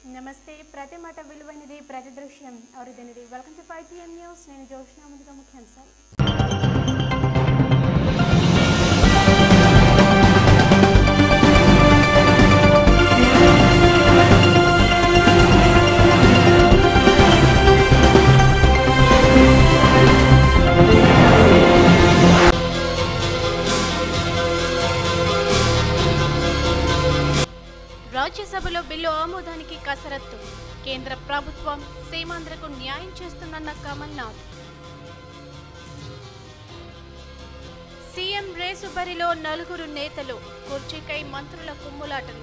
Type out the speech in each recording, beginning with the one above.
నమస్తే ప్రతి మాట విలువైనది ప్రతి దృశ్యం అరుదైనది welcome to five TM news నేను జోష్నా ముందుగా ముఖ్యాంశాలు రాజ్యసభలో బిల్లు ఆమోదానికి కసరత్తు కేంద్ర ప్రభుత్వం సీమాంధ్రకు న్యాయం చేస్తుందన్న కమల్నాథ్ సీఎం రేసు బరిలో నలుగురు నేతలు కుర్చీకై మంత్రుల కుమ్ములాటలు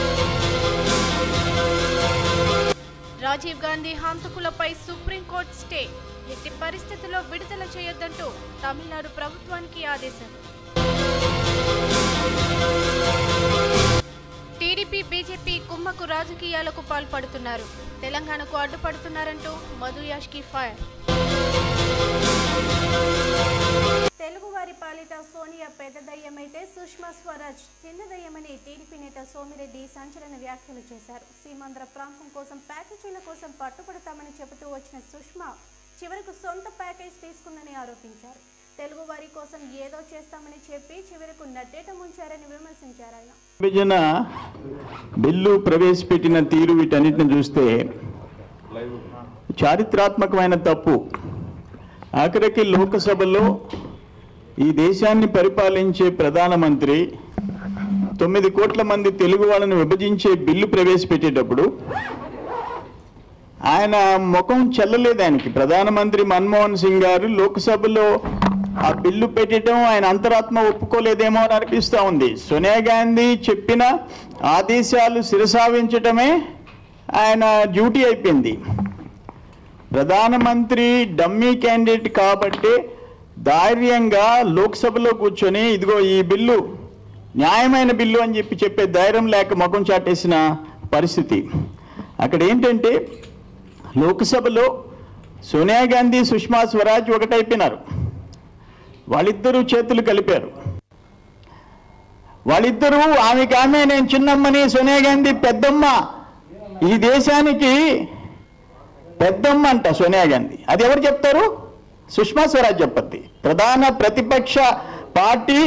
రాజీవ్ గాంధీ హంతకులపై సుప్రీంకోర్టు స్టే ఎట్టి పరిస్థితుల్లో విడుదల చేయొద్దంటూ తమిళనాడు ప్రభుత్వానికి ఆదేశాలు టీడీపీ బీజేపీ కుమ్మకు రాజకీయాలకు పాల్పడుతున్నారు తెలంగాణకు అడ్డుపడుతున్నారంటూ మధు యాష్కి ఫైర్ తెలుగువారి పాలిట సోనియా పెద్ద దయ్యమైతే సుష్మా స్వరాజ్ చిన్న దయ్యమని టీడీపీ నేత సోమిరెడ్డి సంచలన వ్యాఖ్యలు చేశారు సీమాంధ్ర ప్రాంతం కోసం ప్యాకేజీల కోసం పట్టుబడతామని చెబుతూ వచ్చిన సుష్మా చివరకు సొంత ప్యాకేజ్ తీసుకుందని ఆరోపించారు తెలుగువారి కోసం ఏదో చేస్తామని చెప్పి చివరకు నట్టేట ముంచారని విమర్శించారు ఆయన విభజన బిల్లు ప్రవేశపెట్టిన తీరు వీటన్నిటిని చూస్తే చారిత్రాత్మకమైన తప్పు ఆఖరికి లోకసభలో ఈ దేశాన్ని పరిపాలించే ప్రధానమంత్రి తొమ్మిది కోట్ల మంది తెలుగు వాళ్ళని విభజించే బిల్లు ప్రవేశపెట్టేటప్పుడు ఆయన ముఖం చెల్లలేదు ఆయనకి ప్రధానమంత్రి మన్మోహన్ సింగ్ గారు లోక్సభలో ఆ బిల్లు పెట్టడం ఆయన అంతరాత్మ ఒప్పుకోలేదేమో అని అనిపిస్తూ ఉంది సోనియా గాంధీ చెప్పిన ఆదేశాలు శిరసావించటమే ఆయన డ్యూటీ అయిపోయింది ప్రధానమంత్రి డమ్మీ క్యాండిడేట్ కాబట్టి ధైర్యంగా లోక్సభలో కూర్చొని ఇదిగో ఈ బిల్లు న్యాయమైన బిల్లు అని చెప్పి చెప్పే ధైర్యం లేక ముఖం చాటేసిన పరిస్థితి అక్కడ ఏంటంటే లోక్సభలో సోనియా గాంధీ సుష్మా స్వరాజ్ ఒకటైపోయినారు వాళ్ళిద్దరూ చేతులు కలిపారు వాళ్ళిద్దరూ ఆమెకి ఆమె నేను చిన్నమ్మని సోనియా గాంధీ పెద్దమ్మ ఈ దేశానికి పెద్దమ్మ అంట సోనియా గాంధీ అది ఎవరు చెప్తారు సుష్మా స్వరాజ్ చెప్పద్ది ప్రధాన ప్రతిపక్ష పార్టీ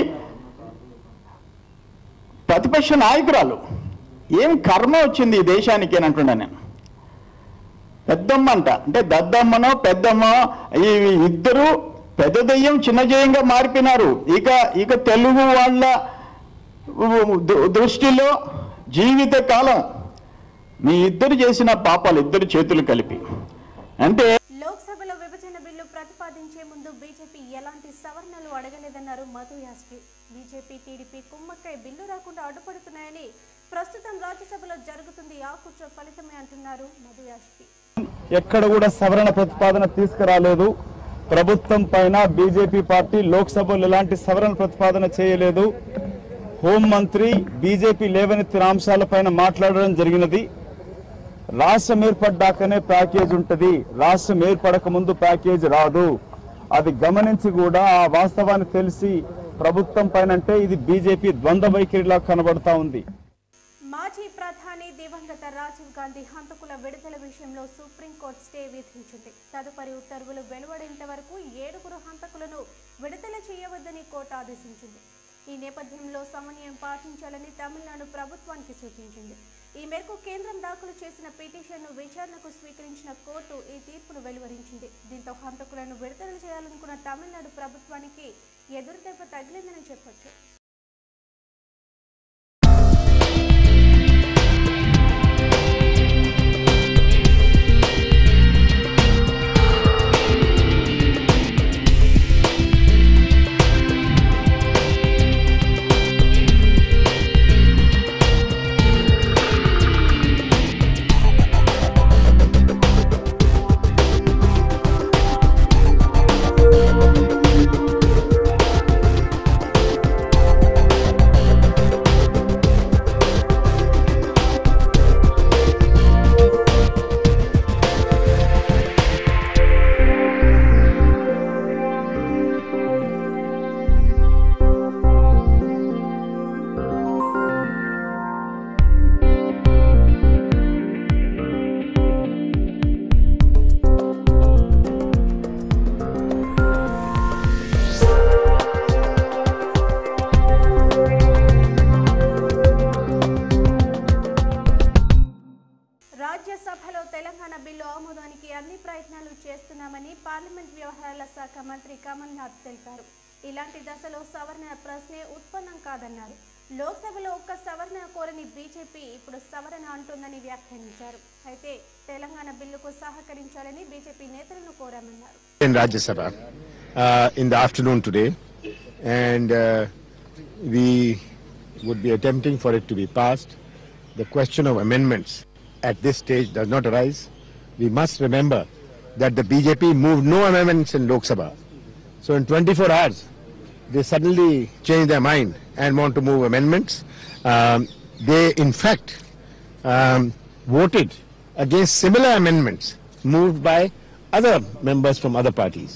ప్రతిపక్ష నాయకురాలు ఏం కర్మ వచ్చింది ఈ దేశానికి అని అంటున్నా నేను పెద్దమ్మ అంట అంటే దద్దమ్మనో పెద్దమ్మో ఈ ఇద్దరు పెద్ద దెయ్యం చిన్న జయంగా మారిపోయినారు ఇక ఇక తెలుగు వాళ్ళ దృ- దృష్టిలో జీవిత కాలం మీ ఇద్దరు చేసిన పాపాలు ఇద్దరు చేతులు కలిపి అంటే లోక్సభలో విభజన బిల్లు ప్రతిపాదించే ముందు బీజేపీ ఎలాంటి సవరణలు అడగలేదన్నారు మధు యాస్కి బీజేపీ టీడీపీ కుమ్మక్కై బిల్లు రాకుండా అడ్డుపడుతున్నాయని ప్రస్తుతం రాజ్యసభలో జరుగుతుంది ఆ కుట్ర ఫలితమే అంటున్నారు మధు యాస్కి ఎక్కడ కూడా సవరణ ప్రతిపాదన తీసుకురాలేదు ప్రభుత్వం పైన బీజేపీ పార్టీ లోక్సభలో ఎలాంటి సవరణ ప్రతిపాదన చేయలేదు హోంమంత్రి బీజేపీ లేవనెత్తిన అంశాలపైన మాట్లాడడం జరిగినది రాష్ట్రం ఏర్పడ్డాకనే ప్యాకేజ్ ఉంటది రాష్ట్రం ఏర్పడక ముందు ప్యాకేజ్ రాదు అది గమనించి కూడా ఆ వాస్తవాన్ని తెలిసి ప్రభుత్వం పైన అంటే ఇది బీజేపీ ద్వంద్వ వైఖరిలా కనబడతా ఉంది మాజీ ప్రధాని దివంగత రాజీవ్ గాంధీ హంతకుల విడుదల విషయంలో సుప్రీంకోర్టు స్టే విధించింది తదుపరి ఉత్తర్వులు వెలువడేంత వరకు ఏడుగురు హంతకులను విడుదల చేయవద్దని కోర్టు ఆదేశించింది ఈ నేపథ్యంలో సమన్వయం పాటించాలని తమిళనాడు ప్రభుత్వానికి సూచించింది ఈ మేరకు కేంద్రం దాఖలు చేసిన పిటిషన్ను విచారణకు స్వీకరించిన కోర్టు ఈ తీర్పును వెలువరించింది దీంతో హంతకులను విడుదల చేయాలనుకున్న తమిళనాడు ప్రభుత్వానికి ఎదురుదెబ్బ తగిలిందని చెప్పొచ్చు రాజ్యసభలో తెలంగాణ బిల్లు ఆమోదానికి అన్ని ప్రయత్నాలు చేస్తున్నామని పార్లమెంట్ వ్యవహారాల శాఖ మంత్రి కమల్ నాథ్ తెలిపారు ఇలాంటి దశలో సవరణ ప్రశ్నే ఉత్పన్నం కాదన్నారు లోక్సభలో ఒక్క సవరణ కోరని బీజేపీ ఇప్పుడు సవరణ అంటుందని వ్యాఖ్యానించారు అయితే తెలంగాణ బిల్లుకు సహకరించాలని బీజేపీ నేతలను కోరామన్నారు in Rajya Sabha uh, in the afternoon today, and uh, we would be attempting for it to be passed. The question of amendments at this stage does not arise. We must remember that the BJP moved no amendments in Lok Sabha. So in 24 hours, they suddenly change their mind and want to move amendments. Um, they, in fact, um, voted against similar amendments moved by other members from other parties.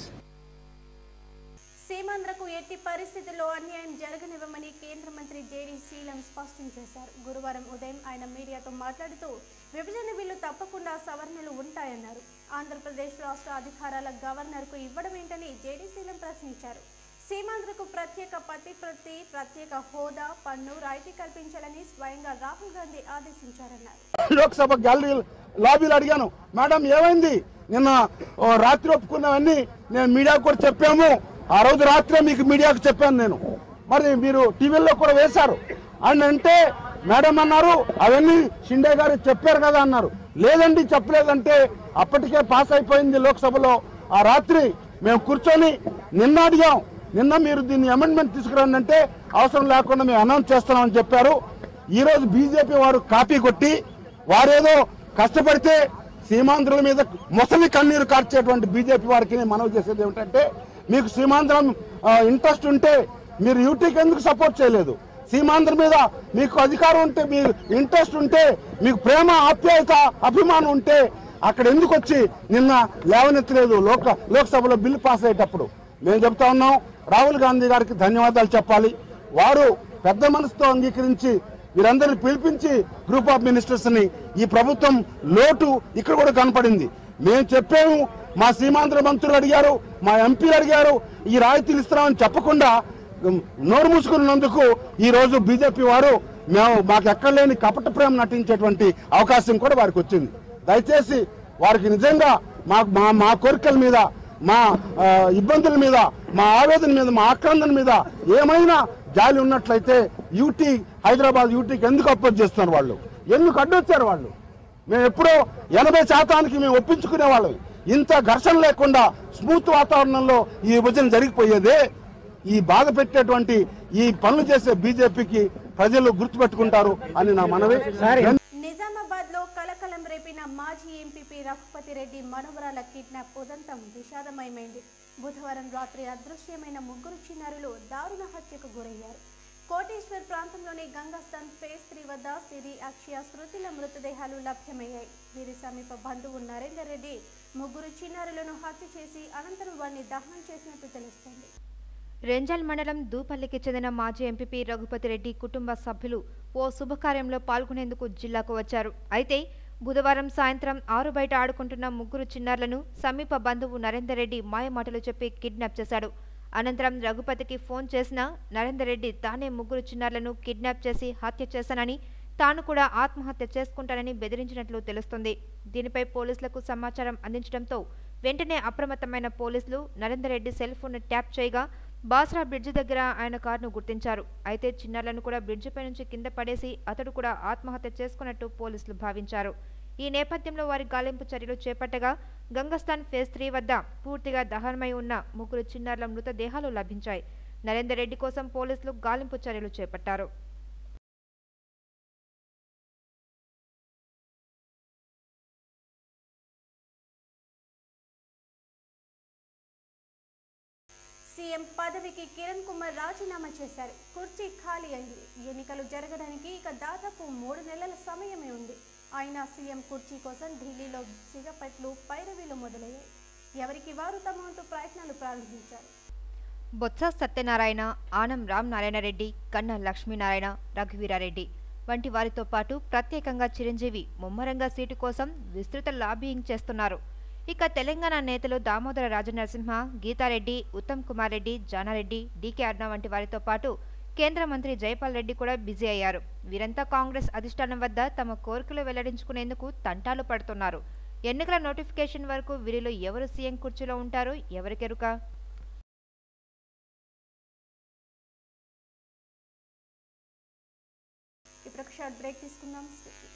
సీమాంధ్రకు ఎట్టి పరిస్థితుల్లో అన్యాయం జరగనివ్వమని కేంద్ర మంత్రి JD శీలం స్పష్టం చేశారు గురువారం ఉదయం ఆయన మీడియాతో మాట్లాడుతూ విభజన బిల్లు తప్పకుండా సవరణలు ఉంటాయన్నారు ఆంధ్రప్రదేశ్ రాష్ట్ర అధికారాల గవర్నర్కు ఇవ్వడం ఏంటని జేడీ శీలం ప్రశ్నించారు సీమాంధ్రకు ప్రత్యేక పతిప్రతి ప్రత్యేక హోదా పన్ను రాయితీ కల్పించాలని స్వయంగా రాహుల్ గాంధీ ఆదేశించారన్నారు లోక్సభ గ్యాలరీ లాబీలు అడిగాను మేడం ఏమైంది నిన్న ఓ రాత్రి ఒప్పుకున్నవన్నీ నేను మీడియాకు కూడా చెప్పాము ఆ రోజు రాత్రే మీకు మీడియాకు చెప్పాను నేను మరి మీరు టీవీల్లో కూడా వేశారు అని అంటే మేడం అన్నారు అవన్నీ షిండే గారు చెప్పారు కదా అన్నారు లేదండి చెప్పలేదంటే అప్పటికే పాస్ అయిపోయింది లోక్సభలో ఆ రాత్రి మేము కూర్చొని నిన్న అడిగాం నిన్న మీరు దీన్ని అమెండ్మెంట్ తీసుకురండి అంటే అవసరం లేకుండా మేము అనౌన్స్ చేస్తున్నామని చెప్పారు ఈ రోజు బీజేపీ వారు కాపీ కొట్టి వారేదో కష్టపడితే సీమాంధ్రుల మీద మొసలి కన్నీరు కార్చేటువంటి బీజేపీ వారికి నేను మనవి చేసేది ఏమిటంటే మీకు సీమాంధ్రం ఇంట్రెస్ట్ ఉంటే మీరు యూటీకి ఎందుకు సపోర్ట్ చేయలేదు సీమాంధ్ర మీద మీకు అధికారం ఉంటే మీ ఇంట్రెస్ట్ ఉంటే మీకు ప్రేమ ఆప్యాయత అభిమానం ఉంటే అక్కడ ఎందుకు వచ్చి నిన్న లేవనెత్తలేదు లోక లోక్సభలో బిల్లు పాస్ అయ్యేటప్పుడు మేము చెప్తా ఉన్నాం రాహుల్ గాంధీ గారికి ధన్యవాదాలు చెప్పాలి వారు పెద్ద మనసుతో అంగీకరించి వీరందరిని పిలిపించి గ్రూప్ ఆఫ్ మినిస్టర్స్ ని ఈ ప్రభుత్వం లోటు ఇక్కడ కూడా కనపడింది మేము చెప్పాము మా సీమాంధ్ర మంత్రులు అడిగారు మా ఎంపీలు అడిగారు ఈ రాయితీలు ఇస్తున్నామని చెప్పకుండా ఉమ్, నోరు మూసుకున్నందుకు ఈ రోజు బీజేపీ వారు మేము మాకు ఎక్కడ లేని కపట ప్రేమ నటించేటువంటి అవకాశం కూడా వారికి వచ్చింది దయచేసి వారికి నిజంగా మా మా మా కోరికల మీద మా ఆ, ఇబ్బందుల మీద మా ఆవేదన మీద మా ఆక్రందన మీద ఏమైనా జాలి ఉన్నట్లయితే యూటీ హైదరాబాద్ యూటీకి ఎందుకు అపోజ్ చేస్తున్నారు వాళ్ళు ఎందుకు అడ్డొచ్చారు వాళ్ళు మేము ఎప్పుడో ఎనభై శాతానికి మేము ఒప్పించుకునే వాళ్ళం ఇంత ఘర్షణ లేకుండా స్మూత్ వాతావరణంలో ఈ విభజన జరిగిపోయేదే ఈ బాధ పెట్టేటువంటి ఈ పనులు చేసే బీజేపీకి ప్రజలు గుర్తుపెట్టుకుంటారు అని నా మనవి నిజామాబాద్ లో కలకలం రేపిన మాజీ ఎంపీపీ రఘుపతి రెడ్డి మనవరాల కిడ్నాప్ ఉదంతం విషాదమయమైంది బుధవారం రాత్రి అదృశ్యమైన ముగ్గురు చిన్నారులు దారుణ హత్యకు గురయ్యారు కోటేశ్వర్ ప్రాంతంలోని గంగాస్థాన్ ఫేజ్ త్రీ వద్ద సిరి అక్షయ శృతిల మృతదేహాలు లభ్యమయ్యాయి వీరి సమీప బంధువు నరేందర్ రెడ్డి ముగ్గురు చిన్నారులను హత్య చేసి అనంతరం వారిని దహనం చేసినట్టు తెలుస్తోంది రెంజల్ మండలం దూపల్లికి చెందిన మాజీ ఎంపీపీ రఘుపతి రెడ్డి కుటుంబ సభ్యులు ఓ శుభకార్యంలో పాల్గొనేందుకు జిల్లాకు వచ్చారు అయితే బుధవారం సాయంత్రం ఆరు బయట ఆడుకుంటున్న ముగ్గురు చిన్నారులను సమీప బంధువు నరేందర్ రెడ్డి మాయమాటలు చెప్పి కిడ్నాప్ చేశాడు అనంతరం రఘుపతికి ఫోన్ చేసిన నరేందర్ రెడ్డి తానే ముగ్గురు చిన్నారులను కిడ్నాప్ చేసి హత్య చేశానని తాను కూడా ఆత్మహత్య చేసుకుంటానని బెదిరించినట్లు తెలుస్తుంది దీనిపై పోలీసులకు సమాచారం అందించడంతో వెంటనే అప్రమత్తమైన పోలీసులు Narender Reddy cell phone tap చేయగా బాస్రా బ్రిడ్జి దగ్గర ఆయన కారును గుర్తించారు అయితే చిన్నారులను కూడా బ్రిడ్జిపై నుంచి కింద పడేసి అతడు కూడా ఆత్మహత్య చేసుకున్నట్టు పోలీసులు భావించారు ఈ నేపథ్యంలో వారి గాలింపు చర్యలు చేపట్టగా గంగస్థాన్ ఫేజ్ త్రీ వద్ద పూర్తిగా దహనమై ఉన్న ముగ్గురు చిన్నారుల మృతదేహాలు లభించాయి నరేందర్ రెడ్డి కోసం పోలీసులు గాలింపు చర్యలు చేపట్టారు సీఎం పదవికి కిరణ్ కుమార్ రాజీనామా చేశారు కుర్చీ ఖాళీ అయింది ఎన్నికలు జరగడానికి ఇక దాదాపు మూడు నెలల సమయమే ఉంది అయినా సీఎం కుర్చీ కోసం ఢిల్లీలో సిగపట్లు పైరవీలు మొదలయ్యాయి ఎవరికి వారు తమ వంతు ప్రయత్నాలు ప్రారంభించారు బొత్స సత్యనారాయణ ఆనం రామ్ నారాయణ రెడ్డి కన్నా లక్ష్మీనారాయణ రఘువీరారెడ్డి వంటి వారితో పాటు ప్రత్యేకంగా చిరంజీవి ముమ్మరంగా సీటు కోసం విస్తృత లాబీయింగ్ చేస్తున్నారు ఇక తెలంగాణ నేతలు దామోదర రాజనరసింహ గీతారెడ్డి ఉత్తమ్ కుమార్ రెడ్డి జానారెడ్డి డీకే అర్ణ వంటి వారితో పాటు కేంద్ర మంత్రి జైపాల్ రెడ్డి కూడా బిజీ అయ్యారు వీరంతా కాంగ్రెస్ అధిష్టానం వద్ద తమ కోరికలు వెల్లడించుకునేందుకు తంటాలు పడుతున్నారు ఎన్నికల నోటిఫికేషన్ వరకు వీరిలో ఎవరు సీఎం కుర్చీలో ఉంటారో ఎవరికెరుక ఇప్పుడు ఒక షార్ట్ బ్రేక్ తీసుకుందాం